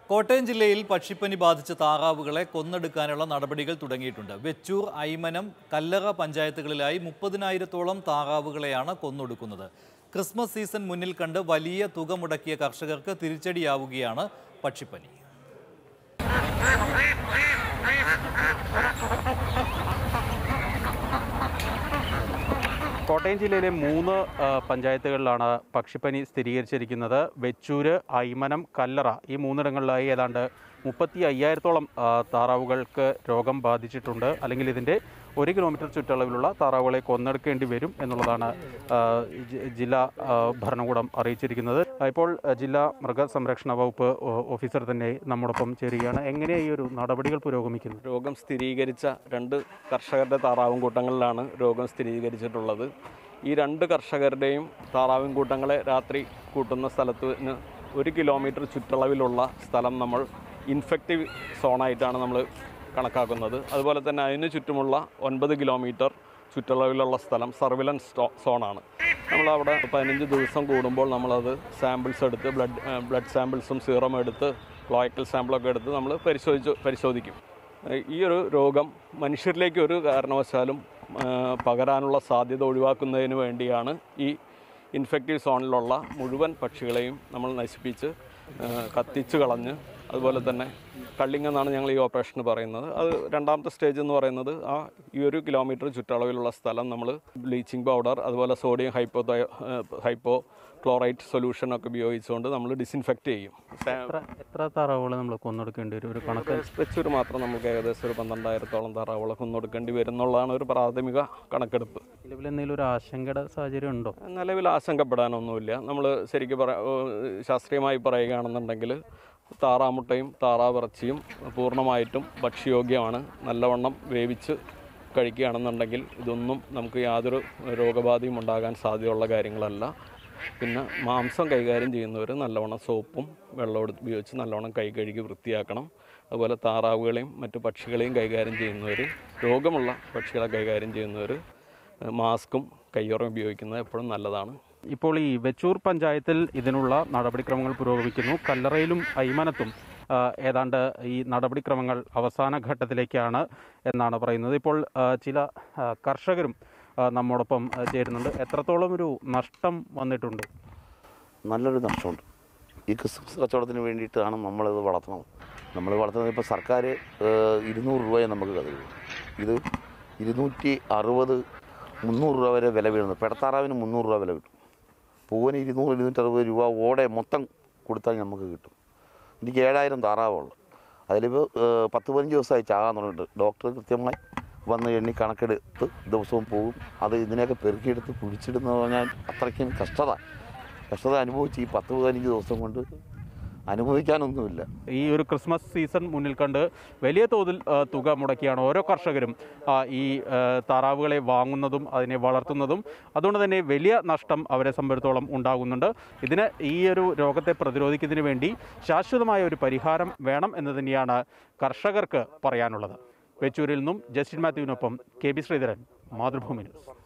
കോട്ടയം ജില്ലയിൽ പക്ഷിപ്പനി ബാധിച്ച താറാവുകളെ കൊന്നെടുക്കാനുള്ള നടപടികൾ തുടങ്ങിയിട്ടുണ്ട് വെച്ചൂർ ഐമനം കല്ലറ പഞ്ചായത്തുകളിലായി മുപ്പതിനായിരത്തോളം താറാവുകളെയാണ് കൊന്നൊടുക്കുന്നത് ക്രിസ്മസ് സീസൺ മുന്നിൽ കണ്ട് വലിയ തുക മുടക്കിയ കർഷകർക്ക് തിരിച്ചടിയാവുകയാണ് പക്ഷിപ്പനി കോട്ടയം ജില്ലയിലെ മൂന്ന് ആ, പഞ്ചായത്തുകളിലാണ് പക്ഷിപ്പനി സ്ഥിരീകരിച്ചിരിക്കുന്നത് വെച്ചൂര് ഐമനം കല്ലറ ഈ മൂന്നിടങ്ങളിലായി ഏതാണ്ട് മുപ്പത്തി അയ്യായിരത്തോളം ആ, താറാവുകൾക്ക് രോഗം ബാധിച്ചിട്ടുണ്ട് അല്ലെങ്കിൽ ഇതിൻ്റെ ഒരു കിലോമീറ്റർ ചുറ്റളവിലുള്ള താറാവുകളെ കൊന്നെടുക്കേണ്ടി വരും എന്നുള്ളതാണ് ആ, ജി- ജില്ലാ ആ, ഭരണകൂടം അറിയിച്ചിരിക്കുന്നത് ആ, ഇപ്പോൾ ആ, ജില്ലാ മൃഗസംരക്ഷണ വകുപ്പ് ഓ- ഓഫീസർ തന്നെ നമ്മോടൊപ്പം ചേരുകയാണ് എങ്ങനെയാണ് ഈ ഒരു നടപടികൾ പുരോഗമിക്കുന്നത് രോഗം സ്ഥിരീകരിച്ച രണ്ട് കർഷകരുടെ താറാവും കൂട്ടങ്ങളിലാണ് രോഗം സ്ഥിരീകരിച്ചിട്ടുള്ളത് ഈ രണ്ട് കർഷകരുടെയും താറാവും കൂട്ടങ്ങളെ രാത്രി കൂട്ടുന്ന സ്ഥലത്തിന് ഒരു കിലോമീറ്റർ ചുറ്റളവിലുള്ള സ്ഥലം നമ്മൾ ഇൻഫെക്റ്റീവ് സോണായിട്ടാണ് നമ്മൾ കണക്കാക്കുന്നത് അതുപോലെ തന്നെ അതിന് ചുറ്റുമുള്ള ഒൻപത് കിലോമീറ്റർ ചുറ്റളവിലുള്ള സ്ഥലം സർവിലൻസ് സോണാണ് നമ്മളവിടെ പതിനഞ്ച് ദിവസം കൂടുമ്പോൾ നമ്മളത് സാമ്പിൾസ് എടുത്ത് ബ്ലഡ് ബ്ലഡ് സാമ്പിൾസും സീറം എടുത്ത് ക്ലോയക്കൽ സാമ്പിളൊക്കെ എടുത്ത് നമ്മൾ പരിശോധിച്ച് പരിശോധിക്കും ഏഹ് ഈ ഒരു രോഗം മനുഷ്യരിലേക്ക് ഒരു കാരണവശാലും ഏഹ് പകരാനുള്ള സാധ്യത ഒഴിവാക്കുന്നതിന് വേണ്ടിയാണ് ഈ ഇൻഫെക്റ്റീവ് സോണിലുള്ള മുഴുവൻ പക്ഷികളെയും നമ്മൾ നശിപ്പിച്ച് ഏഹ് കത്തിച്ച് കളഞ്ഞ് അതുപോലെ തന്നെ കള്ളിങ് എന്നാണ് ഞങ്ങൾ ഈ ഓപ്പറേഷന് പറയുന്നത് അത് രണ്ടാമത്തെ സ്റ്റേജ് എന്ന് പറയുന്നത് ആ ഈ ഒരു കിലോമീറ്റർ ചുറ്റളവിലുള്ള സ്ഥലം നമ്മൾ ബ്ലീച്ചിങ് പൗഡർ അതുപോലെ സോഡിയം ഹൈപ്പോ ഹൈപ്പോ ക്ലോറൈറ്റ് സൊല്യൂഷനൊക്കെ ഉപയോഗിച്ചുകൊണ്ട് നമ്മൾ ഡിസിൻഫെക്റ്റ് ചെയ്യും സാ- എത്ര എത്ര താറാവുകൾ നമ്മൾ കൊന്നെടുക്കേണ്ടി വരും ഒരു കണക്ക് വെച്ചൊരു മാത്രം നമുക്ക് ഏകദേശം ഒരു പന്ത്രണ്ടായിരത്തോളം താറാവുകളെ കൊന്നൊടുക്കേണ്ടി വരുന്നുള്ളതാണ് ഒരു പ്രാഥമിക കണക്കെടുപ്പ് നിലവിൽ എന്തെങ്കിലും ഒരു ആശങ്കയുടെ സാഹചര്യം ഉണ്ടോ നിലവിൽ ആശങ്കപ്പെടാനൊന്നുമില്ല നമ്മൾ ശരിക്കും പറ ഏഹ് ശാസ്ത്രീയമായി പറയുകയാണെന്നുണ്ടെങ്കിൽ താറാമുട്ടയും താറാവിറച്ചിയും പൂർണ്ണമായിട്ടും ഭക്ഷ്യയോഗ്യമാണ് നല്ലവണ്ണം വേവിച്ച് കഴിക്കുകയാണെന്നുണ്ടെങ്കിൽ ഇതൊന്നും നമുക്ക് യാതൊരു രോഗബാധയും ഉണ്ടാകാൻ സാധ്യതയുള്ള കാര്യങ്ങളല്ല പിന്നെ മാംസം കൈകാര്യം ചെയ്യുന്നവർ നല്ലവണ്ണം സോപ്പും വെള്ളവും എടുത്ത് ഉപയോഗിച്ച് നല്ലവണ്ണം കൈ കഴുകി വൃത്തിയാക്കണം അതുപോലെ താറാവുകളെയും മറ്റു പക്ഷികളെയും കൈകാര്യം ചെയ്യുന്നവർ രോഗമുള്ള പക്ഷികളെ കൈകാര്യം ചെയ്യുന്നവർ മാസ്കും കയ്യുറയും ഉപയോഗിക്കുന്നത് എപ്പോഴും നല്ലതാണ് ഇപ്പോൾ ഈ വെച്ചൂർ പഞ്ചായത്തിൽ ഇതിനുള്ള നടപടിക്രമങ്ങൾ പുരോഗമിക്കുന്നു കല്ലറയിലും ഐമനത്തും ആ, ഏതാണ്ട് ഈ നടപടിക്രമങ്ങൾ അവസാന ഘട്ടത്തിലേക്കാണ് എന്നാണ് പറയുന്നത് ഇപ്പോൾ ആ, ചില ആ, കർഷകരും ആ, നമ്മോടൊപ്പം ആ, ചേരുന്നുണ്ട് എത്രത്തോളം ഒരു നഷ്ടം വന്നിട്ടുണ്ട് നല്ലൊരു നഷ്ടമുണ്ട് ഈ ക്രിസ്മസ് കച്ചവടത്തിന് വേണ്ടിയിട്ടാണ് നമ്മളിത് വളർത്തുന്നത് നമ്മൾ വളർത്തുന്നത് ഇപ്പോൾ സർക്കാർ ഇരുന്നൂറ് രൂപയെ നമുക്ക് കഥ ഇത് ഇരുന്നൂറ്റി അറുപത് മുന്നൂറ് രൂപ വരെ വില വീഴുന്നു പെടത്താറാവിന് മുന്നൂറ് രൂപ വില കിട്ടും പൂവിന് ഇരുന്നൂറ് ഇരുന്നൂറ്ററുപത് രൂപ ഓടെ മൊത്തം കൊടുത്താൽ നമുക്ക് കിട്ടും എനിക്ക് ഏഴായിരം താറാവുള്ളൂ അതിലിപ്പോൾ പത്ത് പതിനഞ്ച് ദിവസമായി ചാകാൻ തുടങ്ങിയിട്ട് ഡോക്ടർ കൃത്യമായി വന്ന് എണ്ണി കണക്കെടുത്ത് ദിവസവും പോകും അത് ഇതിനെയൊക്കെ പെറുക്കിയെടുത്ത് കുഴിച്ചിടുന്ന പറഞ്ഞാൽ അത്രയ്ക്കും കഷ്ടത കഷ്ടത അനുഭവിച്ച് ഈ പത്ത് പതിനഞ്ച് ദിവസം കൊണ്ട് അനുഭവിക്കാനൊന്നുമില്ല ഈ ഒരു ക്രിസ്മസ് സീസൺ മുന്നിൽ കണ്ട് വലിയ തോതിൽ ആ, തുക മുടക്കിയാണ് ഓരോ കർഷകരും ആ, ഈ ആ, താറാവുകളെ വാങ്ങുന്നതും അതിനെ വളർത്തുന്നതും അതുകൊണ്ട് തന്നെ വലിയ നഷ്ടം അവരെ സംബന്ധിച്ചിടത്തോളം ഉണ്ടാകുന്നുണ്ട് ഇതിന് ഈ ഒരു രോഗത്തെ പ്രതിരോധിക്കുന്നതിന് വേണ്ടി ശാശ്വതമായ ഒരു പരിഹാരം വേണം എന്ന് തന്നെയാണ് കർഷകർക്ക് പറയാനുള്ളത് വെച്ചൂരിൽ നിന്നും ജസ്റ്റിൻ മാത്യുവിനൊപ്പം K B Sreedharan Mathrubhumi news